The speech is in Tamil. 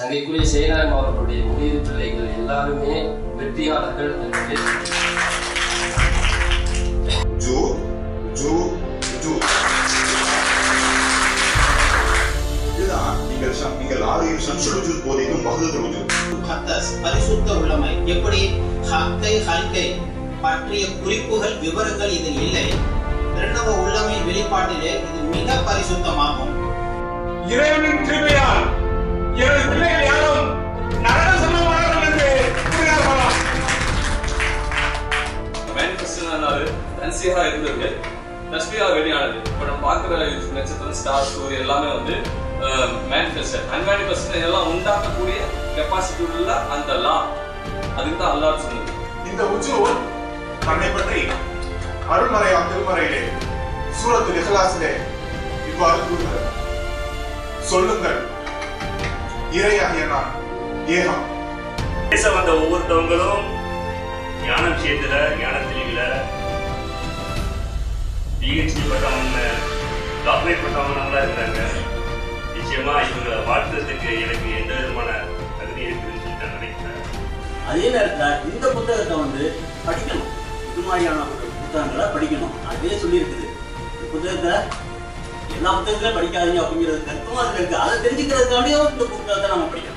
சங்கைக்குரிய சேனாயம் அவர்களுடைய முடிவு பிள்ளைகள் எல்லாருமே வெற்றியாளர்கள் என்பதை ஜூ ஜூ ஜூ இதுதான் நீங்கள் சம்- நீங்கள் ஆறு சம்சுல் ஜூத் போதிக்கும் பகுதல் வஜூத் முகத்தஸ் பரிசுத்த உள்ளமை எப்படி ஹக்கை ஹல்கை பற்றிய குறிப்புகள் விவரங்கள் இதில் இல்லை இரண்டவ உள்ளமையின் வெளிப்பாட்டிலே இது மிக பரிசுத்தமாகும் இறைவனின் கிருபையால் எனது பிள்ளைகள் யாரும் நரக சொந்தமானார்கள் என்று கூறினார்களாம் மேனிஃபெஸ்டோனால தன்சியாக இருந்தது தஸ்பியா வெளியானது இப்போ நம்ம பார்க்குற நட்சத்திரம் ஸ்டார் ஸ்டோரி எல்லாமே வந்து மேனிஃபெஸ்ட் அன்மேனிஃபெஸ்ட் எல்லாம் உண்டாக்கக்கூடிய கெப்பாசிட்டி உள்ள அந்த லா அதுக்கு தான் அல்லாஹ் சொன்னது இந்த உஜூர் தன்னை பற்றி அருள்மறையாம் திருமறையிலே சூரத்தில் இஹ்லாஸிலே இவ்வாறு கூறுகிறது சொல்லுங்கள் இறையாகிய நான் ஏகம் பேச வந்த ஒவ்வொருத்தவங்களும் ஞான விஷயத்துல ஞான தெளிவுல பிஹெச்டி பட்டவங்க டாக்டரேட் பட்டவங்களா இருக்கிறாங்க நிச்சயமா இவங்களை வாழ்த்துறதுக்கு எனக்கு எந்த விதமான தகுதி இருக்குதுன்னு சொல்லிட்டு நான் நினைக்கிறேன் அதே நேரத்தில் இந்த புத்தகத்தை வந்து படிக்கணும் இது மாதிரியான ஒரு புத்தகங்களை படிக்கணும் அதே சொல்லியிருக்குது இந்த புத்தகத்தை எல்லா புத்தகங்களையும் படிக்காதீங்க அப்படிங்கிறது கருத்துமா அதுல இருக்கு அதை தெரிஞ்சுக்கிறதுக்காண்டியும் இந்த புத்தகத்தை நம்ம படிக்கணும்